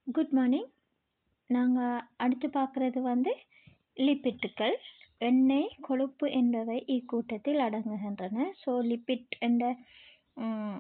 good morning நாங்கள் அடுத்து பார்க்குறது வந்து லிப்பிட்டுகள் எண்ணெய் கொழுப்பு என்பவை இக்கூட்டத்தில் அடங்குகின்றன ஸோ லிப்பிட் என்ற ம்,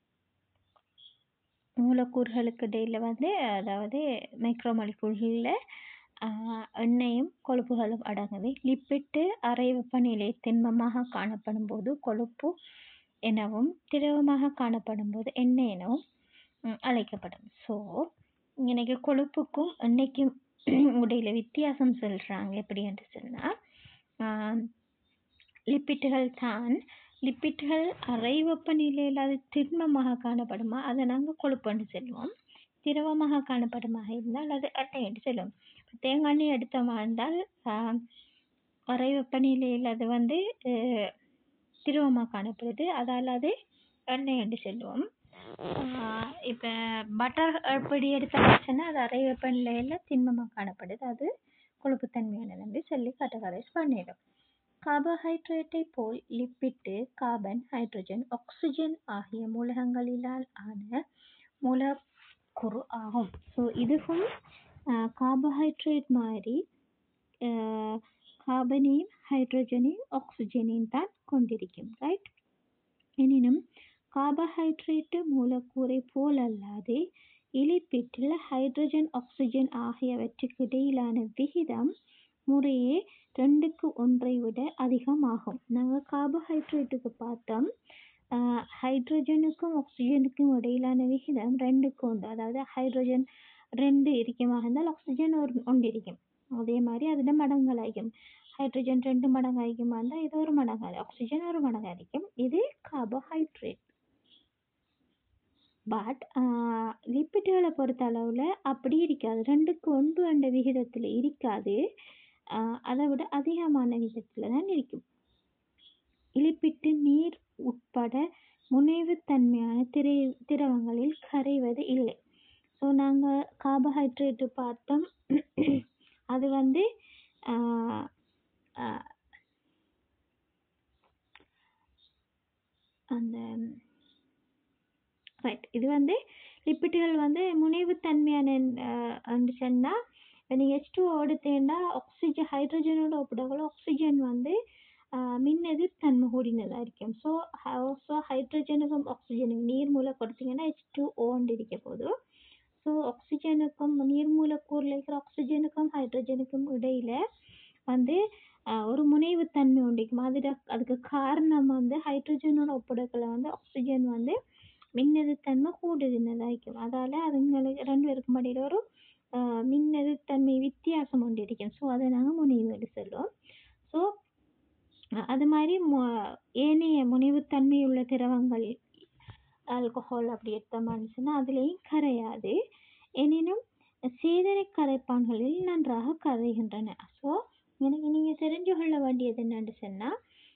மூலக்கூறுகளுக்கு இடையில் வந்து அதாவது மைக்ரோமாலிகூல்களில் எண்ணெயும் கொழுப்புகளும் அடங்குது லிப்பிட்டு அறை வெப்பநிலை திண்மமாக காணப்படும் போது கொழுப்பு எனவும் திரவமாக காணப்படும் போது எண்ணெய் எனவும் ம், அழைக்கப்படும் ஸோ இன்னைக்கு கொழுப்புக்கும் எண்ணெய்க்கும் இடையில வித்தியாசம் சொல்கிறாங்க எப்படி என்று சொன்னால் லிப்பிட்டுகள் தான் லிப்பிட்டுகள் அறை வெப்பநிலையில் அது திண்மமாக காணப்படுமா அதை நாங்கள் கொழுப்புன்னு சொல்லுவோம் திரவமாக காணப்படுமாக இருந்தால் அது எண்ணெய் என்று சொல்லுவோம் இப்ப தேங்காய் எண்ணெய் எடுத்தோமா இருந்தால் ஆஹ், அறை வெப்பநிலையில் அது வந்து அஹ், திரவமாக காணப்படுது அதால் அது எண்ணெய் என்று சொல்லுவோம் இப்போ பட்டர் எப்படி எடுத்தோம்னா அது அறை வெப்பநிலையில் திண்மமாக காணப்படுது அது கொழுப்புத்தன்மையானது என்று சொல்லி கேட்டகரைஸ் பண்ணிடும் கார்போஹைட்ரேட்டை போல் லிப்பிட்டு கார்பன் ஹைட்ரஜன் ஆக்சிஜன் ஆகிய மூலகங்களினால் ஆன மூலக்கூறு ஆகும் ஸோ இதுவும் கார்போஹைட்ரேட் மாதிரி ஆஹ், கார்பனையும் ஹைட்ரஜனையும் ஆக்சிஜனையும் தான் கொண்டிருக்கும் ரைட் எனினும் கார்போஹைட்ரேட்டு மூலக்கூறை போலல்லாது இலிப்பிட்டில் ஹைட்ரஜன் ஆக்சிஜன் ஆகியவற்றுக்கு இடையிலான விகிதம் முறையே ரெண்டுக்கு ஒன்றை விட அதிகமாகும் நாங்கள் கார்போஹைட்ரேட்டுக்கு பார்த்தோம் ஆஹ், ஹைட்ரஜனுக்கும் ஆக்சிஜனுக்கும் இடையிலான விகிதம் ரெண்டுக்கு ஒன்று அதாவது ஹைட்ரஜன் ரெண்டு இருக்குமாக இருந்தால் ஆக்சிஜன் ஒரு ஒன்று இருக்கும் அதே மாதிரி அதில் மடங்களாகும் ஹைட்ரஜன் ரெண்டு மடங்கு அதிகமாக இருந்தால் இது ஒரு மடங்கு ஆக்சிஜன் ஒரு மடங்கு இருக்கும் இது கார்போஹைட்ரேட் பட் லிப்பிட்டுகளை பொறுத்த அளவில் அப்படி இருக்காது ரெண்டுக்கு ஒன்று என்ற விகிதத்தில் இருக்காது ஆஹ் அதை விட அதிகமான விகிதத்தில் தான் இருக்கும் இலிப்பிட்டு நீர் உட்பட முனைவுத்தன்மையான திரை திரவங்களில் கரைவது இல்லை ஸோ நாங்கள் கார்போஹைட்ரேட்டு பார்த்தோம் அது வந்து ஆஹ் ஆஹ் அந்த ரைட் இது வந்து லிப்பிட்டுகள் வந்து முனைவுத்தன்மையான என்று சொன்னால் இப்போ நீங்கள் ஹெச் டூ எடுத்தீங்கன்னா ஆக்சிஜன் ஹைட்ரஜனோட ஒப்பிடக்குள்ள ஆக்சிஜன் வந்து ஆஹ் மின் எதிர்த்தன்மை கூடினதாக இருக்கும் ஸோ ஸோ ஹைட்ரஜனுக்கும் ஆக்சிஜனுக்கும் நீர் மூலம் கொடுத்தீங்கன்னா ஹெச் டூ ஓண்டு இருக்க போது ஸோ ஆக்சிஜனுக்கும் நீர் மூலக்கூறில் இருக்கிற ஆக்சிஜனுக்கும் ஹைட்ரஜனுக்கும் இடையில வந்து ஆஹ் ஒரு முனைவுத்தன்மை உண்டிக்கும் அது அதுக்கு காரணம் வந்து ஹைட்ரஜனோட ஒப்பிடக்குள்ள வந்து ஆக்சிஜன் வந்து மின்னெதிர்த்தன்மை கூடுதுன்னதாக இருக்கும் அதால் அதுங்களுக்கு ரெண்டு பேருக்கும் இடையில ஒரு ஆஹ் மின்னெதிர்த்தன்மை வித்தியாசம் ஒன்று இருக்கும் ஸோ அதை நாங்கள் முனைவுன்னு சொல்லுவோம் ஸோ அது மாதிரி மு ஏனைய முனைவுத்தன்மை உள்ள திரவங்கள் ஆல்கஹால் அப்படி எடுத்தோம்னு சொன்னால் அதுலேயும் கரையாது எனினும் சேதனை கரைப்பான்களில் நன்றாக கரைகின்றன ஸோ எனக்கு நீங்கள் தெரிஞ்சு கொள்ள வேண்டியது என்னன்னு சொன்னால்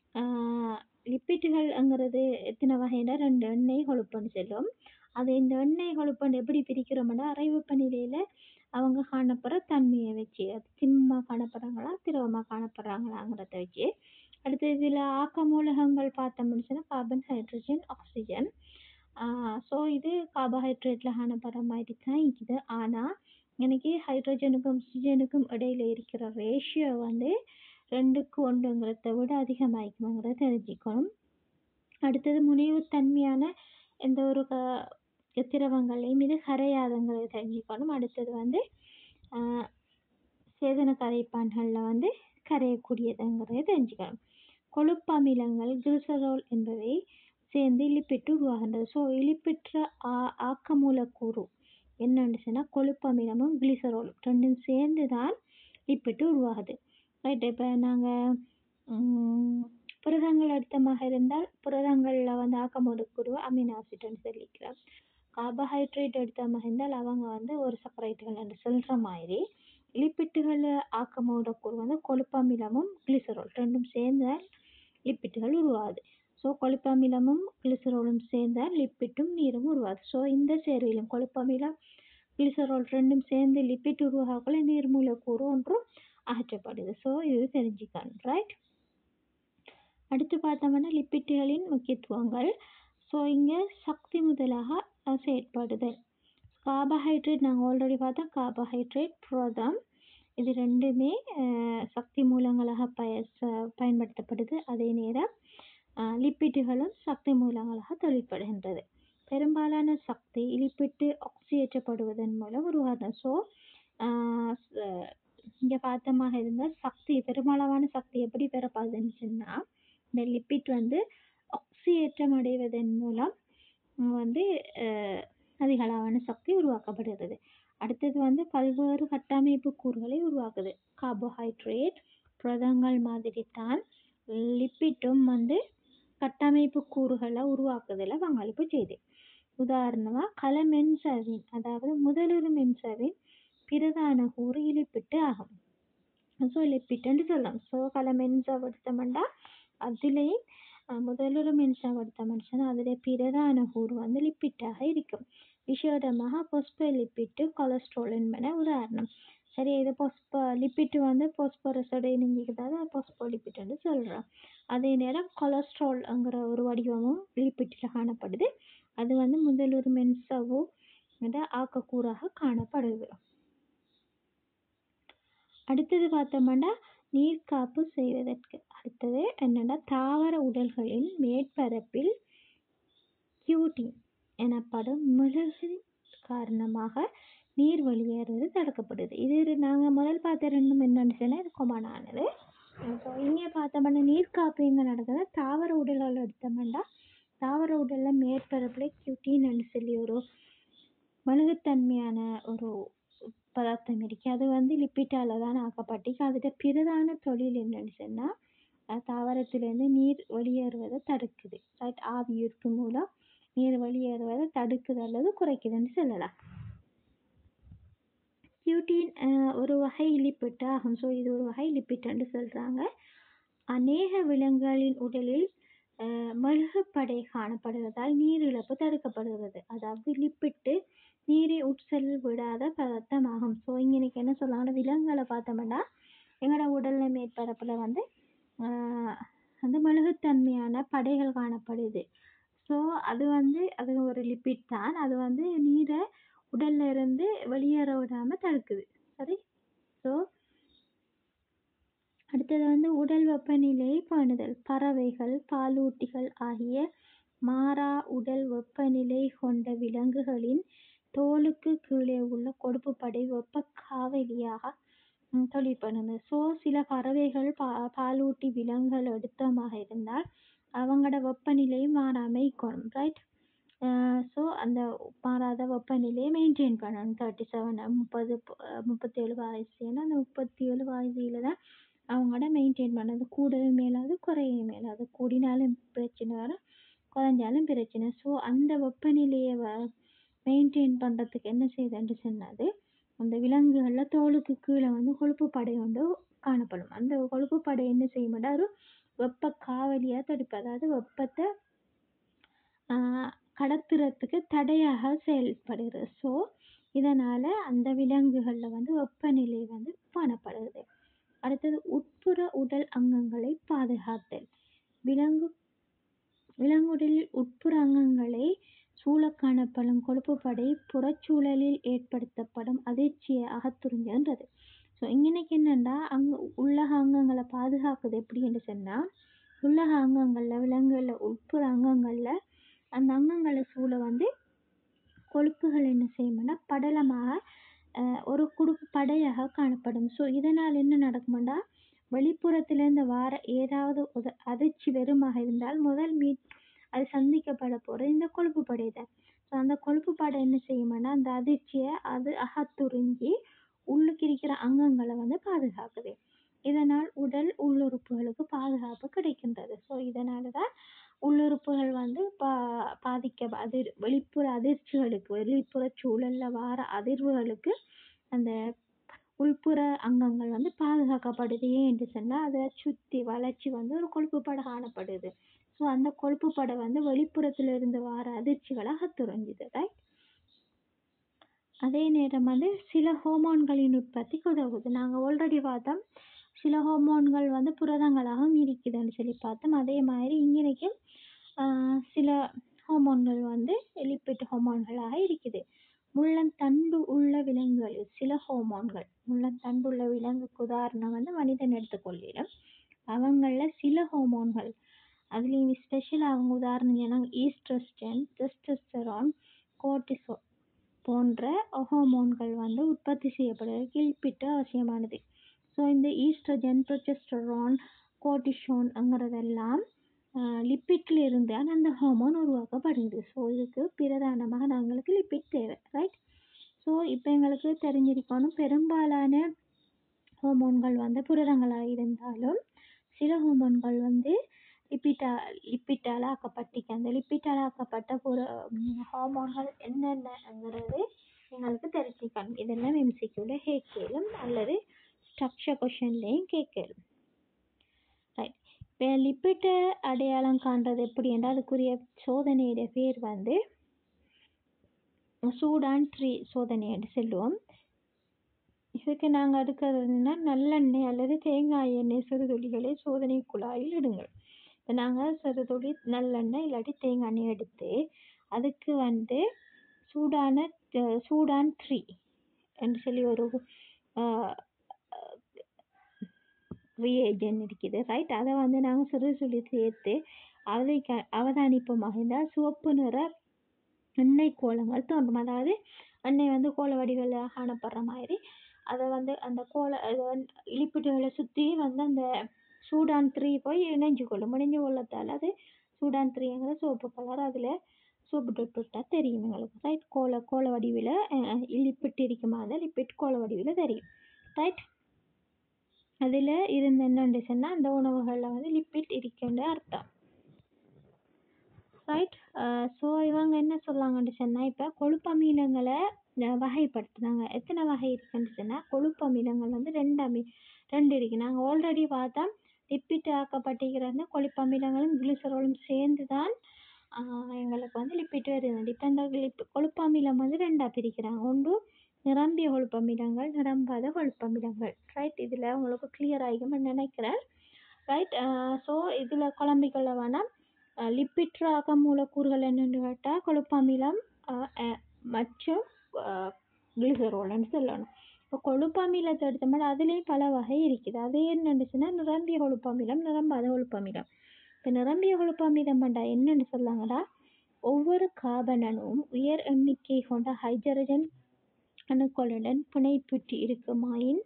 லிப்பிட்டுகள்ங்கிறது எத்தனை வகைன்னா ரெண்டு எண்ணெய் கொழுப்புன்னு சொல்லும் அது இந்த எண்ணெய் கொழுப்புன்னு எப்படி பிரிக்கிறோம்னா அறை வெப்பநிலையில் அவங்க காணப்படுற தன்மையை வச்சு அது திண்மமாக காணப்படுறாங்களா திரவமாக காணப்படுறாங்களாங்கிறத வச்சு அடுத்து இதில் ஆக்க மூலகங்கள் பார்த்தோம்னு சொன்னால் கார்பன் ஹைட்ரஜன் ஆக்சிஜன் ஸோ இது கார்போஹைட்ரேட்டில் காணப்படுற மாதிரி தான் இருக்குது ஆனால் எனக்கு ஹைட்ரஜனுக்கும் ஆக்சிஜனுக்கும் இடையில இருக்கிற ரேஷியோ வந்து ரெண்டுக்கு ஒன்றுங்கிறத விட அதிகமாகிக்குங்கிறத தெரிஞ்சுக்கணும் அடுத்தது முனைவுத்தன்மையான எந்த ஒரு க திரவங்களையும் இது கரையாதுங்கிறத தெரிஞ்சுக்கணும் அடுத்தது வந்து ஆஹ், சேதன கரைப்பான்களில் வந்து கரையக்கூடியதுங்கிறத தெரிஞ்சுக்கணும் கொழுப்பு அமிலங்கள் கிளிசரால் என்பவை சேர்ந்து லிப்பிட்டு உருவாகின்றது ஸோ இலிப்பிற்ற ஆ ஆக்க மூலக்கூறு என்னன்னு சொன்னால் கொழுப்பு அமிலமும் கிளிசராலும் ரெண்டும் சேர்ந்து தான் லிப்பிட்டு உருவாகுது ரைட் இப்போ நாங்கள் புரதங்கள் எடுத்தமாக இருந்தால் புரதங்களில் வந்து ஆக்க மூலக்கூறு அமினோ ஆசிட்னு சொல்லிக்கிறோம் கார்போஹைட்ரேட் எடுத்தமாக இருந்தால் அவங்க வந்து ஒரு செப்பரேட்டுகள் என்று சொல்கிற மாதிரி லிப்பிட்டுகள் ஆக்க மூலக்கூறு வந்து கொழுப்பு அமிலமும் கிளிசரால் ரெண்டும் சேர்ந்தால் லிப்பிட்டுகள் உருவாகுது ஸோ கொழுப்பு அமிலமும் கிளிசராலும் சேர்ந்தால் லிப்பிட்டும் நீரும் உருவாகுது ஸோ இந்த சேர்விலும் கொழுப்பு அமிலம் கிளிசரால் ரெண்டும் சேர்ந்து லிப்பிட் உருவாகக்குள்ள நீர் மூலக்கூறு ஒன்றும் அகற்றப்படுது ஸோ இது தெரிஞ்சுக்கணும் ரைட் அடுத்து பார்த்தோம்னா லிப்பிட்டுகளின் முக்கியத்துவங்கள் ஸோ இங்கே சக்தி முதலாக அஹ், செயற்படுதல் கார்போஹைட்ரேட் நாங்கள் ஆல்ரெடி பார்த்தோம் கார்போஹைட்ரேட் புரதம் இது ரெண்டுமே சக்தி மூலங்களாக பய பயன்படுத்தப்படுது அதே நேரம் லிப்பிட்டுகளும் சக்தி மூலங்களாக தொழிற்படுகின்றது பெரும்பாலான சக்தி லிப்பிட்டு ஆக்சியேற்றப்படுவதன் மூலம் உருவாகிறது ஸோ இங்கே பார்த்தமாக இருந்தால் சக்தி பெருமளவான சக்தி எப்படி பெறப்படுதுன்னு சொன்னால் இந்த லிப்பிட் வந்து ஆக்சியேற்றம் அடைவதன் மூலம் வந்து அதிக அளவான சக்தி உருவாக்கப்படுகிறது அடுத்தது வந்து பல்வேறு கட்டமைப்பு கூறுகளை உருவாக்குது கார்போஹைட்ரேட் புரதங்கள் மாதிரி தான் லிப்பிட்டும் வந்து கட்டமைப்பு கூறுகளை உருவாக்குதல பங்களிப்பு செய்யுது உதாரணமாக கலமென்சவின் அதாவது முதலுறு மென்சவின் பிரதான கூறு இலிப்பிட்டு ஆகும் ஸோ லிப்பிட்டுன்னு சொல்லலாம் ஸோ கலமென்சா எடுத்தோம்னா அதுலேயும் முதலுறு மென்சா எடுத்தோம்னு சொன்னால் அதில் பிரதான கூறு வந்து லிப்பிட்டாக இருக்கும் விசேடமாக பொஸ்பலிப்பிட்டு கொலஸ்ட்ரால் என்பன உதாரணம் சரி இது பொஸ்ப லிப்பிட்டு வந்து பொஸ்பரஸோட இணைஞ்சிக்கிறதால பொஸ்போலிப்பிட்டுன்னு சொல்கிறோம் அதே நேரம் கொலஸ்ட்ரால்ங்கிற ஒரு வடிவமும் லிப்பிட்டில் காணப்படுது அது வந்து முதலுறு மென்சவு ஆக்கக்கூறாக காணப்படுது அடுத்தது பார்த்தோம்னா நீர்க்காப்பு செய்வதற்கு அடுத்தது என்னென்னா தாவர உடல்களின் மேற்பரப்பில் கியூட்டின் எனப்படும் மெழுகின் காரணமாக நீர் வெளியேறுவது தடுக்கப்படுது இது நாங்கள் முதல் பார்த்த ரெண்டும் என்னென்னு சொன்னால் இது கொமனானது ஸோ இங்கே பார்த்தோம்னா நீர்க்காப்பு எங்கே நடக்குது தாவர உடல்கள் எடுத்தோம்னா தாவர உடலில் மேற்பரப்பில் கியூட்டின்னு சொல்லி ஒரு மெழுகுத்தன்மையான ஒரு பதார்த்தம் இருக்குது அது வந்து லிப்பிட்டால் தான் ஆக்கப்பட்டிருக்கு அதோட பிரதான தொழில் என்னன்னு சொன்னால் தாவரத்திலேருந்து நீர் வெளியேறுவதை தடுக்குது ரைட் ஆவி ஈர்ப்பு மூலம் நீர் வெளியேறுவதை தடுக்குது அல்லது குறைக்குதுன்னு சொல்லலாம் கியூட்டின் ஒரு வகை லிப்பிட் ஆகும் ஸோ இது ஒரு வகை லிப்பிட்னு சொல்கிறாங்க அநேக விலங்குகளின் உடலில் மெழுகுப்படை காணப்படுவதால் நீர் இழப்பு தடுக்கப்படுகிறது அதாவது லிப்பிட்டு நீரை உட்செல் விடாத பதார்த்தமாகும் ஸோ இங்கே இன்னைக்கு என்ன சொல்லுவாங்கன்னா விலங்குகளை பார்த்தோம்னா எங்களோட உடலில் மேற்பரப்பில் வந்து வந்து மெழுகுத்தன்மையான படைகள் காணப்படுது ஸோ அது வந்து அது ஒரு லிப்பிட் தான் அது வந்து நீரை உடல்ல இருந்து வெளியேற விடாமல் தடுக்குது சரி ஸோ அடுத்தது வந்து உடல் வெப்பநிலை பேணுதல் பறவைகள் பாலூட்டிகள் ஆகிய மாறா உடல் வெப்பநிலை கொண்ட விலங்குகளின் தோலுக்கு கீழே உள்ள கொழுப்பு படை வெப்ப காவலியாக தொழில் பண்ணுது ஸோ சில பறவைகள் பா பாலூட்டி விலங்குகள் எடுத்தமாக இருந்தால் அவங்களோட வெப்பநிலையும் மாறாமல் இருக்கணும் ரைட் ஸோ அந்த மாறாத வெப்பநிலையை மெயின்டைன் பண்ணணும் தேர்ட்டி செவன் முப்பது முப்பத்தேழு வாய்ஸுன்னா அந்த முப்பத்தி ஏழு வாய்ஸில் தான் அவங்களோட மெயின்டைன் பண்ணது கூடவே மேலாது குறைய மேலாது கூடினாலும் பிரச்சனை வரும் குறைஞ்சாலும் பிரச்சனை ஸோ அந்த வெப்பநிலையை வ மெயின்டைன் பண்ணுறதுக்கு என்ன செய்யுதுன்னு சொன்னது அந்த விலங்குகளில் தோலுக்கு கீழே வந்து கொழுப்பு படை ஒன்று காணப்படும் அந்த கொழுப்பு படை என்ன செய்யும்னா ஒரு வெப்ப காவலியாக தடுப்பு அதாவது வெப்பத்தை கடத்துறதுக்கு தடையாக செயல்படுகிறது ஸோ இதனால் அந்த விலங்குகளில் வந்து வெப்பநிலை வந்து காணப்படுது அடுத்தது உட்புற உடல் அங்கங்களை பாதுகாத்தல் விலங்கு விலங்குடலில் உட்புற அங்கங்களை சூழ காணப்படும் கொழுப்பு படை புறச்சூழலில் ஏற்படுத்தப்படும் அதிர்ச்சியை அகத்துறிஞ்சுன்றது ஸோ இங்கனைக்கு என்னென்னா அங்கே உள்ளக அங்கங்களை பாதுகாக்குது எப்படின்னு சொன்னால் உள்ளக அங்கங்களில் விலங்குகளில் உட்புற அங்கங்களில் அந்த அங்கங்களை சூழ வந்து கொழுப்புகள் என்ன செய்யும்னா படலமாக ஒரு குடுப்பு படையாக காணப்படும் ஸோ இதனால் என்ன நடக்கும்னா வெளிப்புறத்திலேருந்து வார ஏதாவது உத அதிர்ச்சி வெறுமாக இருந்தால் முதல் மீட் அது சந்திக்கப்பட போகிறது இந்த கொழுப்பு படை தான் ஸோ அந்த கொழுப்பு படை என்ன செய்யும்னா அந்த அதிர்ச்சியை அது அகத்துறிஞ்சி உள்ளுக்கு இருக்கிற அங்கங்களை வந்து பாதுகாக்குது இதனால் உடல் உள்ளுறுப்புகளுக்கு பாதுகாப்பு கிடைக்கின்றது ஸோ இதனால தான் உள்ளுறுப்புகள் வந்து பா பாதிக்க அதிர் வெளிப்புற அதிர்ச்சிகளுக்கு வெளிப்புற சூழலில் வார அதிர்வுகளுக்கு அந்த உள்புற அங்கங்கள் வந்து பாதுகாக்கப்படுது ஏன் என்று சொன்னால் அதை சுற்றி வளர்ச்சி வந்து ஒரு கொழுப்பு படை காணப்படுது ஸோ அந்த கொழுப்பு படை வந்து வெளிப்புறத்தில் இருந்து வர அதிர்ச்சிகளை அகத்துறிஞ்சுது ரைட் அதே நேரம் வந்து சில ஹோமோன்களின் உற்பத்திக்கு உதவுது நாங்கள் ஆல்ரெடி பார்த்தோம் சில ஹோமோன்கள் வந்து புரதங்களாகவும் இருக்குதுன்னு சொல்லி பார்த்தோம் அதே மாதிரி இங்கனைக்கும் சில ஹோமோன்கள் வந்து லிப்பிட் ஹோமோன்களாக இருக்குது முள்ளந்தண்டு விலங்குகளில் சில ஹோமோன்கள் முள்ளந்தண்டுள்ள விலங்குக்கு உதாரணம் வந்து மனிதன் எடுத்துக்கொள்ளிடும் அவங்கள சில ஹோமோன்கள் அதுலேயும் ஸ்பெஷலாக அவங்க உதாரணம் சொன்னாங்க ஈஸ்ட்ரஸ்டன் டெஸ்டஸ்டரான் கோர்டிசோல் போன்ற ஹோமோன்கள் வந்து உற்பத்தி செய்யப்படுவதற்கு லிப்பிட் அவசியமானது ஸோ இந்த ஈஸ்ட்ரஜன் ப்ரொஜெஸ்டரான் கோர்டிசோன்ங்கிறதெல்லாம் லிப்பிட்ல இருந்து தான் அந்த ஹார்மோன் உருவாக்கப்படுது ஸோ இதுக்கு பிரதானமாக நாங்களுக்கு லிப்பிட் தேவை ரைட் ஸோ இப்போ எங்களுக்கு தெரிஞ்சிருக்கணும் பெரும்பாலான ஹோமோன்கள் வந்து புரதங்களாக இருந்தாலும் சில ஹோமோன்கள் வந்து லிப்பிட்டா லிப்பிட்டால் ஆக்கப்பட்டிருக்கு அந்த லிப்பிட்டால் ஆக்கப்பட்ட புர ஹார்மோன்கள் என்னென்னங்கிறது எங்களுக்கு தெரிஞ்சுக்கணும் இதெல்லாம் எம்சிக்யூல கேட்கலும் அல்லது ஸ்ட்ரக்சர் கொஷன்லேயும் கேட்கலும் ரைட் இப்போ லிப்பிட்டை அடையாளம் காண்றது எப்படி என்றால் அதுக்குரிய சோதனையோட பேர் வந்து சூடான் த்ரீ சோதனை என்று சொல்லுவோம் இதுக்கு நாங்கள் எடுக்கிறதுனா நல்லெண்ணெய் அல்லது தேங்காய் எண்ணெய் சிறுதுளிகளை சோதனை குழாயில் இடுங்கள் இப்போ நாங்கள் சிறுதுளி நல்லெண்ணெய் இல்லாட்டி தேங்காய் எண்ணெய் எடுத்து அதுக்கு வந்து சூடான அஹ், சூடான் த்ரீ என்று சொல்லி ஒரு ரியேஜன் இருக்குது ரைட் அதை வந்து நாங்கள் சிறு துளி சேர்த்து அதை க அவதானிப்போமாக இருந்தால் சிவப்பு நிற எண்ணெய் கோலங்கள் தோன்றும் அதாவது எண்ணெய் வந்து கோல வடிவில் காணப்படுற மாதிரி அதை வந்து அந்த கோல அது வந்து இலிப்பிட்டுகளை சுற்றி வந்து அந்த சூடான் த்ரீ போய் இணைஞ்சு கொள்ளும் இணைஞ்சு கொள்ளத்தால் அது சூடான் த்ரீங்கிற சிவப்பு கலர் அதில் சோப்பு தொட்டு விட்டால் தெரியும் எங்களுக்கு ரைட் கோல கோல வடிவில் லிப்பிட் இருக்குமா அந்த லிப்பிட் கோல வடிவில் தெரியும் ரைட் அதில் இருந்த என்னன்னு சொன்னால் அந்த உணவுகளில் வந்து லிப்பிட் இருக்குன்ற அர்த்தம் ரைட் ஸோ இவங்க என்ன சொல்லாங்கன்னு சொன்னால் இப்போ கொழுப்பமிலங்களை அஹ், வகைப்படுத்துனாங்க எத்தனை வகை இருக்குன்னு சொன்னால் கொழுப்பமிலங்கள் வந்து ரெண்டு அமி ரெண்டு இருக்கு நாங்கள் ஆல்ரெடி பார்த்தா லிப்பிட் ஆக்கப்பட்டிருக்கிற அந்த கொழுப்பமிலங்களும் கிளிசரோலும் சேர்ந்து தான் ஆஹ், எங்களுக்கு வந்து லிப்பிட் வருது இப்போ இந்த லிப் கொழுப்பமிலம் வந்து ரெண்டாக பிரிக்கிறாங்க ஒன்று நிரம்பிய கொழுப்பமிலங்கள் நிரம்பாத கொழுப்பமிலங்கள் ரைட் இதில் உங்களுக்கு கிளியர் ஆகிக்கும்னு நினைக்கிறேன் ரைட் ஸோ இதில் குழம்பிக்கொள்ள வேணாம் லிப்பிட் ராக மூலக்கூறுகள் என்னென்னு கேட்டால் கொழுப்பமிலம் அஹ், அஹ், மற்றும் கிளிசரோல்னு சொல்லணும் இப்போ கொழுப்பமிலத்தை எடுத்தோம்னா அதுலேயும் பல வகை இருக்குது அது என்னென்னுச்சுன்னா நிரம்பிய கொழுப்பமிலம் நிரம்பாத கொழுப்பமிலம் இப்போ நிரம்பிய கொழுப்பமிலம் பண்ணா என்னென்னு சொல்லாங்கடா ஒவ்வொரு கார்பன் அணுவும் உயர் எண்ணிக்கை கொண்ட ஹைட்ரஜன் அணுக்களுடன் பிணைப்புற்று இருக்குமாயின்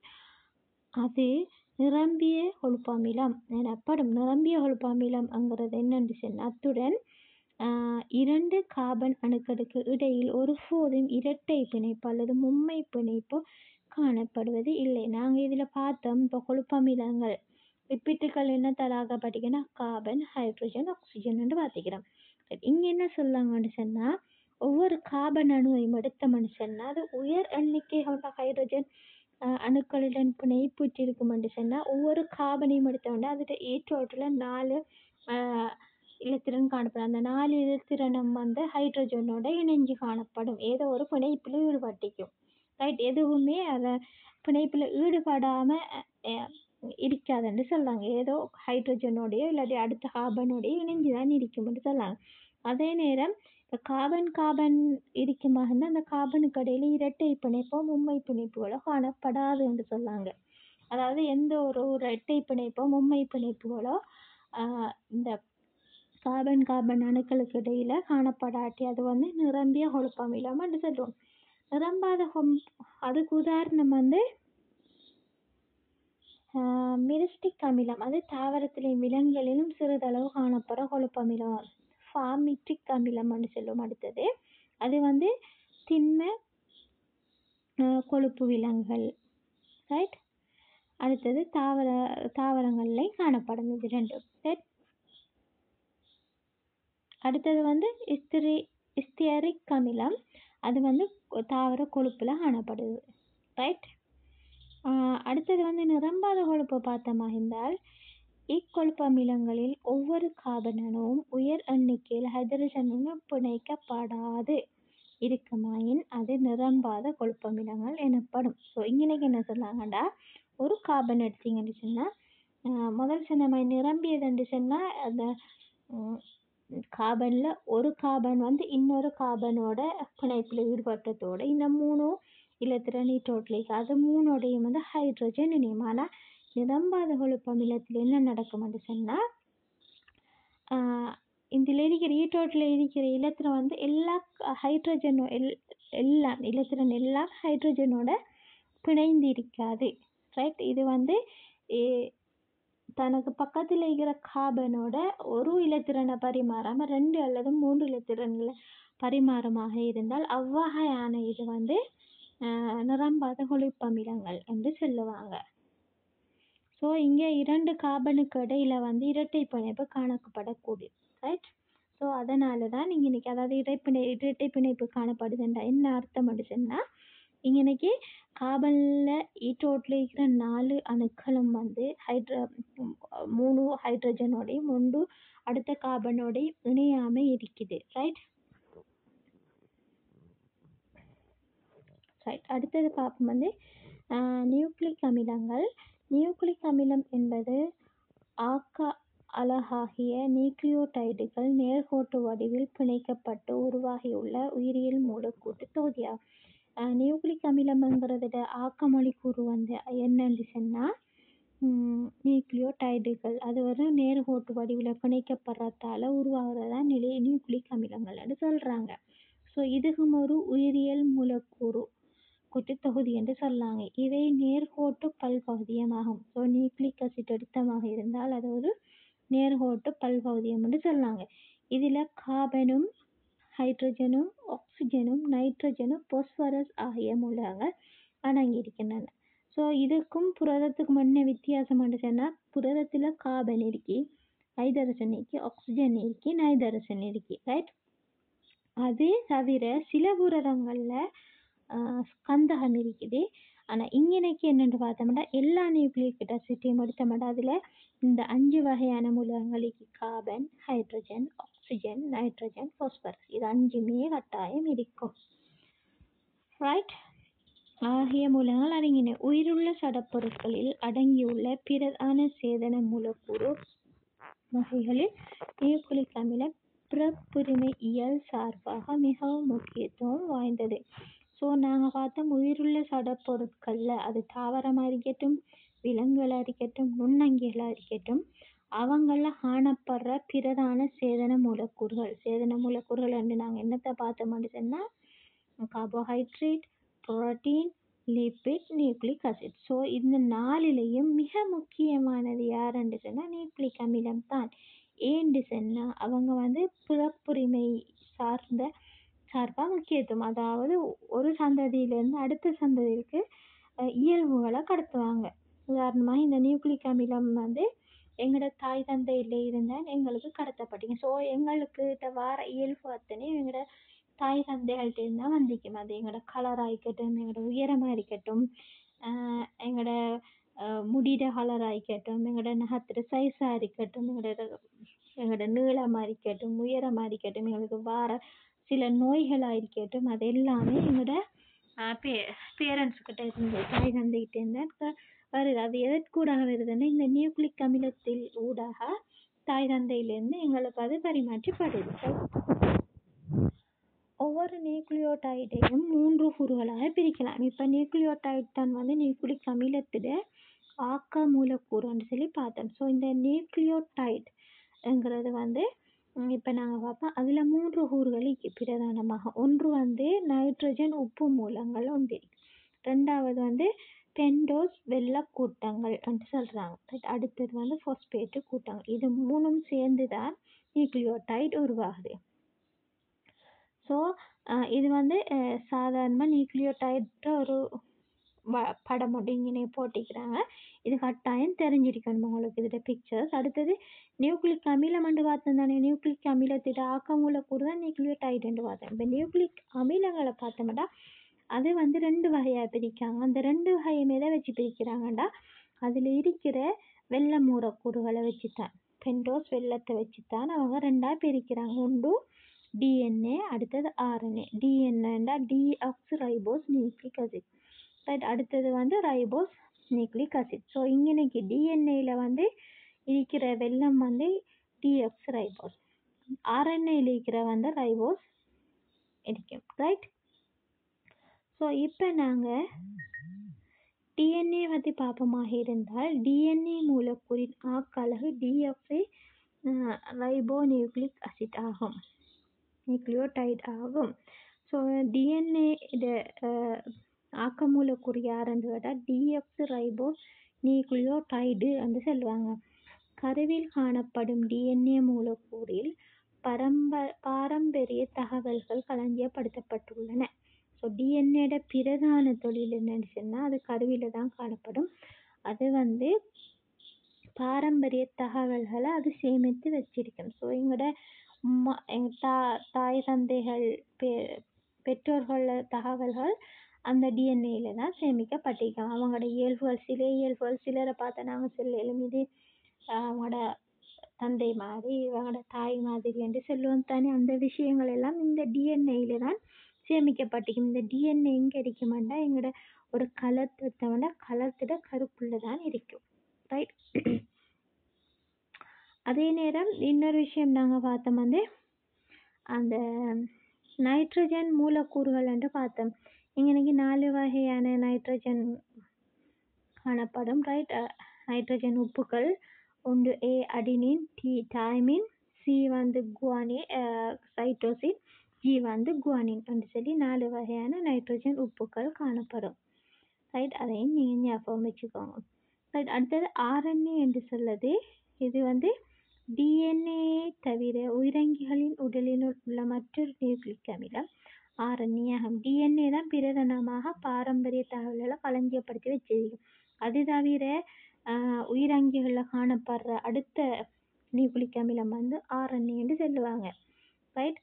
அது நிரம்பிய கொழுப்பமிலம் எனப்படும் நிரம்பிய கொழுப்பமிலம்ங்கிறது என்னன்னு சொன்னால் அத்துடன் ஆஹ், இரண்டு கார்பன் அணுக்களுக்கு இடையில் ஒருபோதும் இரட்டை பிணைப்பு அல்லது மும்மை பிணைப்பு காணப்படுவது இல்லை நாங்கள் இதில் பார்த்தோம் இப்போ கொழுப்பமிலங்கள் லிப்பிட்டுகள் என்ன தராகப்பட்டிங்கன்னா கார்பன் ஹைட்ரஜன் ஆக்சிஜன் பார்த்துக்கிறோம் இங்கே என்ன சொல்லாங்கன்னு சொன்னால் ஒவ்வொரு கார்பன் அணுவையும் எடுத்தோம்னு சொன்னால் அது உயர் எண்ணிக்கை கொண்ட ஹைட்ரஜன் அஹ், அணுக்களுடன் பிணைப்புற்றிருக்குமென்று சொன்னால் ஒவ்வொரு கார்பனையும் எடுத்தோம்னா அதோட ஈற்றோட்டில் நாலு ஆஹ், இலத்திரன் காணப்படும் அந்த நாலு இலத்திரனும் வந்து ஹைட்ரஜனோட இணைஞ்சு காணப்படும் ஏதோ ஒரு பிணைப்பில் ஈடுபட்டிக்கும் ரைட் எதுவுமே அதை பிணைப்பில் ஈடுபடாமல் இருக்காதுன்னு சொல்கிறாங்க ஏதோ ஹைட்ரஜனோடையோ இல்லாட்டி அடுத்த கார்பனோடையோ இணைஞ்சு தான் இருக்கும்னு சொல்கிறாங்க அதே நேரம் இப்போ கார்பன் கார்பன் இருக்குமா இருந்தால் அந்த கார்பனுக்கு இடையில இரட்டை பிணைப்போ மும்மை பிணைப்புகளோ காணப்படாது என்று சொன்னாங்க அதாவது எந்த ஒரு இரட்டை பிணைப்போ மும்மை பிணைப்புகளோ ஆஹ், இந்த கார்பன் கார்பன் அணுக்களுக்கு இடையில காணப்படாட்டி அது வந்து நிரம்பிய கொழுப்பமிலம் என்று சொல்லுவோம் நிரம்பாத கொம் அதுக்கு உதாரணம் வந்து மிரிஸ்டிக் அமிலம் அது தாவரத்திலையும் விலங்குகளிலும் சிறிதளவு காணப்படுற கொழுப்பமிலம் ஃபார்மிட்ரிக் அமிலம் என்று சொல்லுவோம் அடுத்தது அது வந்து திண்ம ஆஹ், கொழுப்பு விலங்குகள் ரைட் அடுத்தது தாவர தாவரங்கள்லையும் காணப்படும் இது ரெண்டும் ரைட் அடுத்தது வந்து இஸ்திரி இஸ்தியரிக் அமிலம் அது வந்து கொ- தாவர கொழுப்பில் காணப்படுது ரைட் அடுத்தது வந்து நிரம்பாத கொழுப்பு பார்த்தோமா இருந்தால் இக்கொழுப்பு அமிலங்களில் ஒவ்வொரு கார்பன் அணுவும் உயர் எண்ணிக்கையில் ஹைட்ரஜனுடன் பிணைக்கப்படாது இருக்குமாயின் அது நிரம்பாத கொழுப்பமிலங்கள் எனப்படும் ஸோ இங்கனைக்கு என்ன சொன்னாங்கடா ஒரு கார்பன் எடுத்தீங்கன்னு சொன்னால் முதல் சொன்ன மாதிரி நிரம்பியதுன்னு சொன்னால் அந்த கார்பனில் ஒரு கார்பன் வந்து இன்னொரு கார்பனோட பிணைப்பில் ஈடுபட்டதோட இந்த மூணும் இலத்திரன் நியூட்ரோட்லிக் அது மூணோடையும் வந்து ஹைட்ரஜன் இணையும் ஆனால் நிரம்பாத கொழுப்பு அமிலத்தில் என்ன நடக்கும்னு சொன்னால் இதில் இருக்கிற ஈட்டோட்டில் இருக்கிற இலத்திரம் வந்து எல்லா ஹைட்ரஜனும் எல் எல்லாம் இலத்திரன் எல்லாம் ஹைட்ரஜனோட பிணைந்து இருக்காது ரைட் இது வந்து ஏ- தனக்கு பக்கத்தில் இருக்கிற கார்பனோட ஒரு இலத்திரனை பரிமாறாமல் ரெண்டு அல்லது மூன்று இலத்திரன்களை பரிமாறமாக இருந்தால் அவ்வகையான இது வந்து ஆஹ், நிரம்பாத கொழுப்பமிலங்கள் என்று சொல்லுவாங்க ஸோ இங்கே இரண்டு கார்பனுக்கு இடையில வந்து இரட்டை பிணைப்பு காணப்படக்கூடியது ரைட் ஸோ அதனால தான் நீங்கள் இன்னைக்கு அதாவது இடைப்பிணை இரட்டை பிணைப்பு காணப்படுதுன்றா என்ன அர்த்தம் சொன்னால் இங்கே இன்னைக்கு கார்பனில் ஈட்டோட்டில் இருக்கிற நாலு அணுக்களும் வந்து ஹைட்ரோ மூணு ஹைட்ரஜனோடையும் ஒன்று அடுத்த கார்பனோடையும் இணையாமல் இருக்குது ரைட் ரைட் அடுத்தது பார்ப்போம் வந்து நியூக்ளிக் அமிலங்கள் நியூக்ளிக் அமிலம் என்பது ஆக்க அலகாகிய நியூக்ளியோடைடுகள் நேர்கோட்டு வடிவில் பிணைக்கப்பட்டு உருவாகியுள்ள உயிரியல் மூலக்கூட்டு தொகுதியாகும் அஹ் நியூக்ளிக் அமிலம்ங்கிறதோட ஆக்க மொழிக்கூறு வந்து என்னன்னு சொன்னால் நியூக்ளியோடைடுகள் அது ஒரு நேர்கோட்டு வடிவில் பிணைக்கப்படுறதால உருவாகிறதா நிலை நியூக்ளிக் அமிலங்கள்னு சொல்கிறாங்க ஸோ இதுவும் ஒரு உயிரியல் மூலக்கூறு கூட்டுத்தொகுதி என்று சொல்லாங்க இவை நேர்கோட்டு பல்பகுதியமாகும் ஸோ நியூக்ளிக் அசிட் எடுத்தமாக இருந்தால் அது ஒரு நேர்கோட்டு பல்பகுதியம் என்று சொல்லாங்க இதில் கார்பனும் ஹைட்ரஜனும் ஆக்சிஜனும் நைட்ரஜனும் பொஸ்பரஸ் ஆகிய மூலங்கள் அடங்கியிருக்கின்றன ஸோ இதுக்கும் புரதத்துக்கும் என்ன வித்தியாசம் சொன்னால் புரதத்தில் கார்பன் இருக்கி ஹைட்ரஜன் இருக்கி ஆக்சிஜன் இருக்கி நைட்ரஜன் இருக்கி ரைட் அது தவிர சில புரதங்களில் கந்தகம் இருக்குது ஆனால் இங்கனைக்கு என்னென்னு பார்த்தோம்னா எல்லா நியூக்ளிக் அசிட்டையும் எடுத்தோம்னா அதில் இந்த அஞ்சு வகையான மூலகங்களுக்கு carbon hydrogen oxygen nitrogen phosphorus இது அஞ்சுமே கட்டாயம் இருக்கும் ரைட் ஆகிய மூலங்கள் அடங்கின உயிருள்ள சடப்பொருட்களில் அடங்கியுள்ள பிரதான சேதன மூலக்கூறு வகைகளில் நியூக்ளிக் அமிலம் பிறப்புரிமை இயல் சார்பாக மிகவும் முக்கியத்துவம் வாய்ந்தது ஸோ நாங்கள் பார்த்தோம் உயிருள்ள சடப்பொருட்களில் அது தாவரமாக இருக்கட்டும் விலங்குகளாக இருக்கட்டும் நுண்ணங்கிகளாக இருக்கட்டும் அவங்களில் காணப்படுற பிரதான சேதன மூலக்கூறுகள் சேதன மூலக்கூறுகள் என்று நாங்கள் என்னத்தை பார்த்தோம்னு சொன்னால் carbohydrate protein lipid nucleic acid so இந்த நாலிலையும் மிக முக்கியமானது யாருன்னு சொன்னால் நியூக்ளிக் அமிலம் தான் ஏன்னு சொன்னால் அவங்க வந்து பிறப்புரிமை சார்ந்த சார்பாக முக்கியத்துவம் அதாவது ஒரு சந்ததியிலேருந்து அடுத்த சந்ததிக்கு அஹ், இயல்புகளை கடத்துவாங்க உதாரணமாக இந்த நியூக்ளிக் அமிலம் வந்து எங்களோட தாய் தந்தையில் இருந்தால் எங்களுக்கு கடத்தப்பட்டீங்க ஸோ எங்களுக்கு இந்த வார இயல்பு அத்தனை எங்களோட தாய் தந்தைகள்கிட்ட இருந்தால் வந்திக்கும் அது எங்களோட கலராக இருக்கட்டும் எங்களோட உயரமாக இருக்கட்டும் ஆஹ் எங்களோட ஆஹ் முடியிட கலராக இருக்கட்டும் எங்களோட நகத்துல சைஸாக இருக்கட்டும் எங்களோட எங்களோட நீளமாக இருக்கட்டும் உயரமாக இருக்கட்டும் எங்களுக்கு வார சில நோய்களாக இருக்கட்டும் அது எல்லாமே எங்களோட பே பேரண்ட்ஸ் கிட்ட இருந்து தாய் தந்தைகிட்ட இருந்து க- வருது அது எதற்கூடாக வருதுன்னா இந்த நியூக்ளிக் அமிலத்தில் ஊடாக தாய் தந்தையிலேருந்து எங்களுக்கு அது பரிமாற்றப்படுது ஒவ்வொரு நியூக்ளியோடைடையும் மூன்று கூறுகளாக பிரிக்கலாம் இப்போ நியூக்ளியோடைட் தான் வந்து நியூக்ளிக் அமிலத்திட ஆக்க மூலக்கூறுன்னு சொல்லி பார்த்தோம் ஸோ இந்த நியூக்ளியோடைட்ங்கிறது வந்து இப்போ நாங்கள் பார்ப்போம் அதில் மூன்று கூறுகள் இருக்கு பிரதானமாக ஒன்று வந்து நைட்ரஜன் உப்பு மூலங்கள் ஒன்று இருக்கு ரெண்டாவது வந்து பெண்டோஸ் வெள்ள கூட்டங்கள் என்று சொல்கிறாங்க அடுத்தது வந்து ஃபோஸ்பேட்டு கூட்டங்கள் இது மூணும் சேர்ந்து தான் நியூக்ளியோடைட் உருவாகுது ஸோ இது வந்து சாதாரணமாக நியூக்ளியோடைட் ஒரு வ படம் மட்டும் இங்கே போட்டிக்கிறாங்க இது கட்டாயம் தெரிஞ்சிருக்கணும் உங்களுக்கு இதில் பிக்சர்ஸ் அடுத்தது நியூக்ளிக் அமிலம்னு பார்த்தோம் தானே நியூக்ளிக் அமிலத்திட ஆக்க மூலக்கூறு தான் நியூக்ளியோடைடுன்னு பார்த்தோம் இப்போ நியூக்ளிக் அமிலங்களை பார்த்தோம்னா அது வந்து ரெண்டு வகையாக பிரிக்காங்க அந்த ரெண்டு வகையும் எதை வச்சு பிரிக்கிறாங்கடா அதில் இருக்கிற வெள்ள மூலக்கூறுகளை வச்சு தான் பெண்டோஸ் வெள்ளத்தை வச்சு தான் அவங்க ரெண்டாக பிரிக்கிறாங்க ஒன்று டிஎன்ஏ அடுத்தது ஆர்என்ஏ டிஎன்ஏண்டா deoxy ribose nucleic acid right அடுத்தது வந்து ரைபோஸ் நியூக்ளிக் அசிட் ஸோ இங்கனைக்கு டிஎன்ஏல வந்து இருக்கிற வெள்ளம் வந்து டிஎக்ஸ் ரைபோஸ் ஆர்என்ஏல இருக்கிற வந்து ரைபோஸ் இருக்கும் ரைட் ஸோ இப்போ நாங்கள் டிஎன்ஏ பற்றி பார்ப்போமாக இருந்தால் டிஎன்ஏ மூலக்கூறின் ஆக்கலகு டிஎஃப்ஏ ரைபோ நியூக்ளிக் அசிட் ஆகும் நியூக்ளியோடைட் ஆகும் ஸோ டிஎன்ஏ இது ஆக்க மூலக்கூறு யாருன்னு கேட்டால் டிஎஃப் ரைபோ நியூக்ளியோடைடு என்று சொல்லுவாங்க கருவில் காணப்படும் டிஎன்ஏ மூலக்கூறில் பரம்ப பாரம்பரிய தகவல்கள் களஞ்சியப்படுத்தப்பட்டுள்ளன ஸோ டிஎன்ஏட பிரதான தொழில் என்னன்னு சொன்னால் அது கருவில தான் காணப்படும் அது வந்து பாரம்பரிய தகவல்களை அது சேமித்து வச்சிருக்கும் ஸோ எங்களோட ம எங்க தா தாய் தந்தைகள் பெ பெற்றோர்கள் தகவல்கள் அந்த டிஎன்ஏல தான் சேமிக்கப்பட்டிருக்கும் அவங்களோட இயல்புகள் சில இயல்புகள் சிலரை பார்த்தா நாங்கள் சொல்லும் இது அவங்களோட தந்தை மாதிரி இவங்களோட தாய் மாதிரி என்று சொல்லுவோம் தானே அந்த விஷயங்கள் எல்லாம் இந்த டிஎன்ஏல தான் சேமிக்கப்பட்டிருக்கும் இந்த டிஎன்ஏ எங்கே இருக்குமாண்டா எங்களோட ஒரு கலத்தை எடுத்தோம்னா கலத்தோட கருப்புள்ள தான் இருக்கும் ரைட் அதே நேரம் இன்னொரு விஷயம் நாங்கள் பார்த்தோம் வந்து அந்த நைட்ரஜன் மூலக்கூறுகள் என்று பார்த்தோம் இங்கே நாலு வகையான நைட்ரஜன் காணப்படும் ரைட் நைட்ரஜன் உப்புக்கள் ஒன்று A adenine T thymine C வந்து குவானி சைட்டோசின் ஜி வந்து குவானின் என்று சொல்லி நாலு வகையான நைட்ரஜன் உப்புக்கள் காணப்படும் ரைட் அதையும் நீங்கள் ஞாபகம் வச்சுக்கோங்க ரைட் அடுத்தது ஆர்என்ஏ என்று சொல்லுது இது வந்து டிஎன்ஏ தவிர உயிரங்கிகளின் உடலில் உள்ள மற்றொரு நியூக்ளிக் அமிலம் ஆர்என்ஏ ஆகும் டிஎன்ஏ தான் பிரதானமாக பாரம்பரிய தகவல்களை களஞ்சியப்படுத்தி வச்சிருக்கும் அது தவிர உயிரங்கிகளில் காணப்படுற அடுத்த நியூக்ளிக் அமிலம் வந்து ஆர்என்ஏன்னு சொல்லுவாங்க ரைட்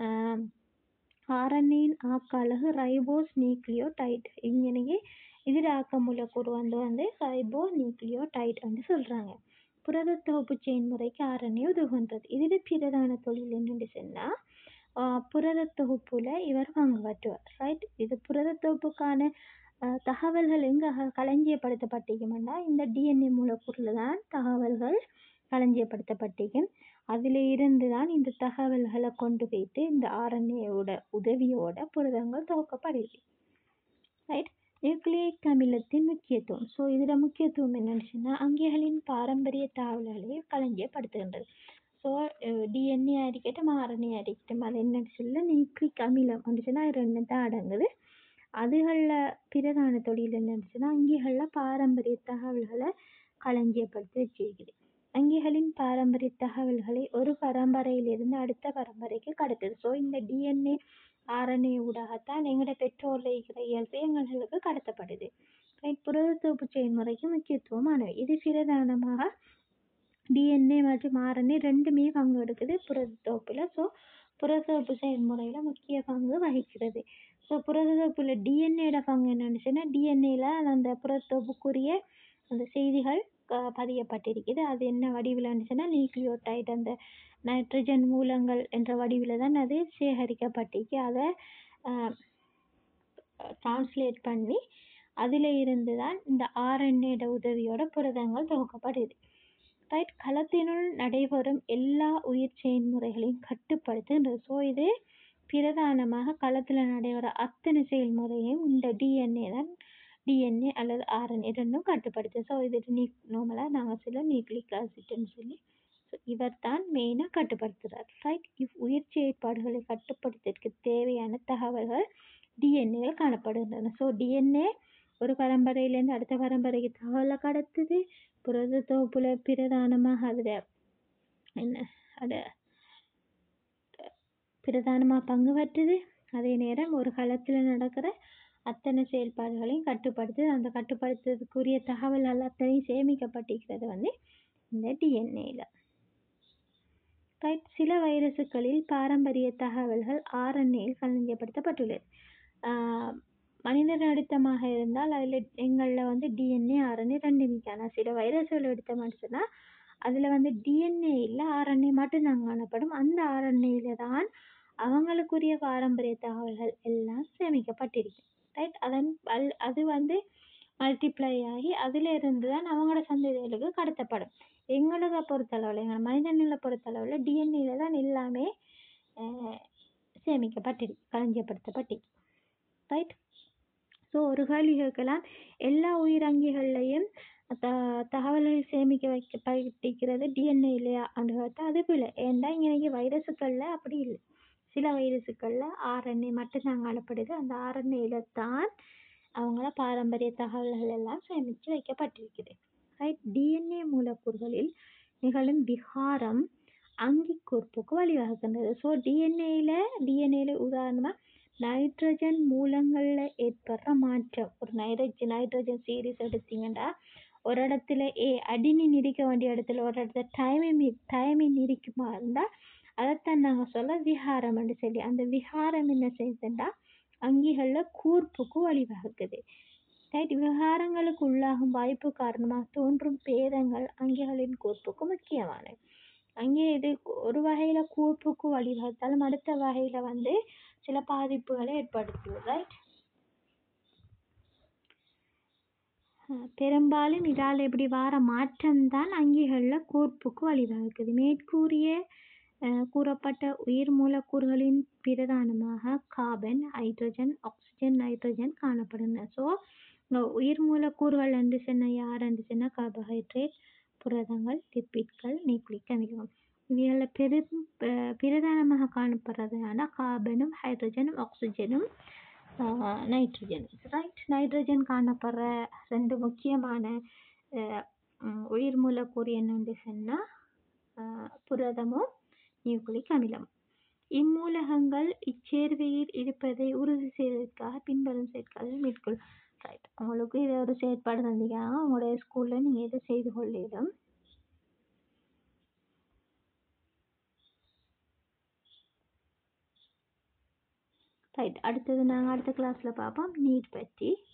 ஆர்என்ஏயின் ஆக்க அலகு ரைபோஸ் நியூக்ளியோடைட் இங்கனையே இதில் ஆக்க மூலக்கூறு வந்து வந்து ரைபோ நியூக்ளியோடைட் வந்து சொல்கிறாங்க புரத தொகுப்பு செயல்முறைக்கு ஆர்என்ஏ உதவுகின்றது இதில் பிரதான தொழில் என்னென்னு சொன்னால் புரத தொகுப்புல இவர் பங்குபற்றுவார் ரைட் இது புரத தொகுப்புக்கான தகவல்கள் எங்கே களஞ்சியப்படுத்தப்பட்டிருக்குமென்னா இந்த டிஎன்ஏ மூலக்கூறில் தான் தகவல்கள் களஞ்சியப்படுத்தப்பட்டிருக்கும் அதில் இருந்து தான் இந்த தகவல்களை கொண்டு போயிட்டு இந்த ஆர்என்ஏவோட உதவியோட புரதங்கள் தொகுக்கப்படுது ரைட் நியூக்ளியிக் அமிலத்தின் முக்கியத்துவம் ஸோ இதில் முக்கியத்துவம் என்னன்னு சொன்னால் அங்கிகளின் பாரம்பரிய தகவல்களை களஞ்சியப்படுத்துகின்றது ஸோ டிஎன்ஏ இருக்கட்டும் ஆர்என்ஏ இருக்கட்டும் அது என்னன்னு சொல்ல நியூக்ளிக் அமிலம் அப்படின்னு சொன்னால் அது ரெண்டு தான் அடங்குது அதுகளில் பிரதான தொழில் என்னன்னு சொன்னால் அங்கிகளில் பாரம்பரிய தகவல்களை களஞ்சியப்படுத்தி வச்சிருக்குது அங்கிகளின் பாரம்பரிய தகவல்களை ஒரு பரம்பரையிலிருந்து அடுத்த பரம்பரைக்கு கடத்துது ஸோ இந்த டிஎன்ஏ ஆர்என்ஏ ஊடாகத்தான் எங்களோட பெற்றோரில் இருக்கிற இயல்பு எங்களுக்கு கடத்தப்படுது ரைட் புரதத்தொகுப்பு செயல்முறைக்கு முக்கியத்துவமானவை இது பிரதானமாக டிஎன்ஏ மற்றும் ஆர்என்ஏ ரெண்டுமே பங்கு எடுக்குது புரதத்தொகுப்பில் ஸோ புரதத்தொகுப்பு செயல்முறையில் முக்கிய பங்கு வகிக்கிறது ஸோ புரதத்தொகுப்பில் டிஎன்ஏட பங்கு என்னன்னு சொன்னால் டிஎன்ஏல அந்த புரதத்தொகுப்புக்குரிய அந்த செய்திகள் பதியப்பட்டிருக்குது அது என்ன வடிவில்னு சொன்னால் நியூக்ளியோடைட் அந்த நைட்ரஜன் மூலங்கள் என்ற வடிவில் தான் அது சேகரிக்கப்பட்டிருக்கு அதை டிரான்ஸ்லேட் பண்ணி அதில் இருந்து தான் இந்த ஆர்என்ஏட உதவியோட புரதங்கள் தொகுக்கப்படுது ரைட் களத்தினுள் நடைபெறும் எல்லா உயிர் செயல்முறைகளையும் கட்டுப்படுத்துகின்றது ஸோ இது பிரதானமாக களத்தில் நடைபெற அத்தனை செயல்முறையும் இந்த டிஎன்ஏ தான் டிஎன்ஏ அல்லது ஆர்என்ஏ ரெண்டும் கட்டுப்படுத்து ஸோ இது நீ நார்மலாக நாங்கள் சொல்ல நியூக்ளிக் ஆசிட்னு சொல்லி ஸோ இவர் தான் மெயினாக கட்டுப்படுத்துகிறார் ரைட் இவ் உயிர் செயற்பாடுகளை கட்டுப்படுத்துவதற்கு தேவையான தகவல்கள் டிஎன்ஏவில் காணப்படுகின்றன ஸோ டிஎன்ஏ ஒரு பரம்பரையிலேருந்து அடுத்த பரம்பரைக்கு தகவலை கடத்துது புரத தொகுப்புல பிரதானமாக அதில் என்ன அதை பிரதானமாக பங்கு பற்றுது அதே நேரம் ஒரு களத்தில் நடக்கிற அத்தனை செயல்பாடுகளையும் கட்டுப்படுத்து அந்த கட்டுப்படுத்துறதுக்குரிய தகவல்கள் அத்தனையும் சேமிக்கப்பட்டிருக்கிறது வந்து இந்த டிஎன்ஏல ரைட் சில வைரசுகளில் பாரம்பரிய தகவல்கள் ஆர்என்ஏயில் களஞ்சியப்படுத்தப்பட்டுள்ளது மனிதர் அடித்தமாக இருந்தால் அதில் எங்களில் வந்து டிஎன்ஏ ஆர்என்ஏ ரெண்டுமே ஆனால் சில வைரஸ்கள் எடுத்தோம்னு சொன்னால் அதில் வந்து டிஎன்ஏ இல்லை ஆர்என்ஏ மட்டும்தான் காணப்படும் அந்த ஆர்என்ஏல தான் அவங்களுக்குரிய பாரம்பரிய தகவல்கள் எல்லாம் சேமிக்கப்பட்டிருக்கு ரைட் அதன் அல் அது வந்து மல்டிப்ளை ஆகி அதில் இருந்து தான் அவங்களோட சந்ததிகளுக்கு கடத்தப்படும் எங்களை பொறுத்தளவில் எங்கள் மனிதனில் பொறுத்தளவில் டிஎன்ஏல தான் எல்லாமே சேமிக்கப்பட்டிருக்கு களஞ்சியப்படுத்தப்பட்டிருக்கு ரைட் ஸோ ஒரு கேள்வி கேட்கலாம் எல்லா உயிரங்கிகள்லையும் த தகவல்கள் சேமிக்க வைக்கப்பட்டிருக்கிறது டிஎன்ஏ இல்லையா அப்படின்னு கேட்டால் அது பிள்ளை ஏன்டா இன்னைக்கு வைரஸுக்களில் அப்படி இல்லை சில வைரஸுக்களில் ஆர்என்ஏ மட்டும்தான் காணப்படுது அந்த ஆர்என்ஏல தான் அவங்கள பாரம்பரிய தகவல்கள் எல்லாம் சேமித்து வைக்கப்பட்டிருக்குது ரைட் டிஎன்ஏ மூலக்கூறுகளில் நிகழும் விகாரம் அங்கிக்கூர்ப்புக்கு வழிவகுக்கின்றது ஸோ டிஎன்ஏல டிஎன்ஏல உதாரணமாக நைட்ரஜன் மூலங்களில் ஏற்படுற மாற்றம் ஒரு நைட்ரஜன் நைட்ரஜன் சீரீஸ் எடுத்தீங்கன்னா ஒரு இடத்துல ஏ அடினின் இருக்க வேண்டிய இடத்துல ஒரு இடத்துல டைமின் டைமின் இருக்குமா இருந்தால் அதைத்தான் நாங்கள் சொல்ல விகாரம்னு சொல்லி அந்த விகாரம் என்ன செய்யுதுன்னா அங்கிகளில் கூர்ப்புக்கு வழிவகுக்குது ரைட் விகாரங்களுக்கு உள்ளாகும் வாய்ப்பு காரணமாக தோன்றும் பேதங்கள் அங்கிகளின் கூர்ப்புக்கு முக்கியமானது அங்கே இது ஒரு வகையில் கூர்ப்புக்கு வழிவகுத்தாலும் அடுத்த வகையில் வந்து சில பாதிப்புகளை ஏற்படுத்துது ரைட் பெரும்பாலும் இதால் இப்படி வார மாற்றம்தான் அங்கிகளில் கூர்ப்புக்கு வழிவகுக்குது மேற்கூறிய கூறப்பட்ட உயிர் மூலக்கூறுகளின் பிரதானமாக கார்பன் ஹைட்ரஜன் ஆக்சிஜன் நைட்ரஜன் காணப்படுகின்றன ஸோ உயிர் மூலக்கூறுகள் என்று சொன்ன யார் என்று சொன்ன கார்போஹைட்ரேட் புரதங்கள் லிப்பிட்கள் நியூக்ளிக் அமிலம் இவைகளில் பெரும் பிரதானமாக காணப்படுறதுனால கார்பனும் ஹைட்ரஜனும் ஆக்சிஜனும் நைட்ரஜன் ரைட் நைட்ரஜன் காணப்படுற ரெண்டு முக்கியமான உயிர் மூலக்கூறு என்னென்று சொன்னால் புரதமும் நியூக்ளிக் அமிலம் இம்மூலகங்கள் இச்சேர்வையில் இருப்பதை உறுதி செய்வதற்காக பின்வரும் செயற்பாடுகள் மேற்கொள்ளும் ரைட் உங்களுக்கு இதை ஒரு செயற்பாடு தந்தீங்கன்னா உங்களுடைய ஸ்கூலில் நீங்கள் இதை செய்து கொள்ளிடும் ரைட் அடுத்தது நாங்கள் அடுத்த கிளாஸில் பார்ப்போம் நீட் பற்றி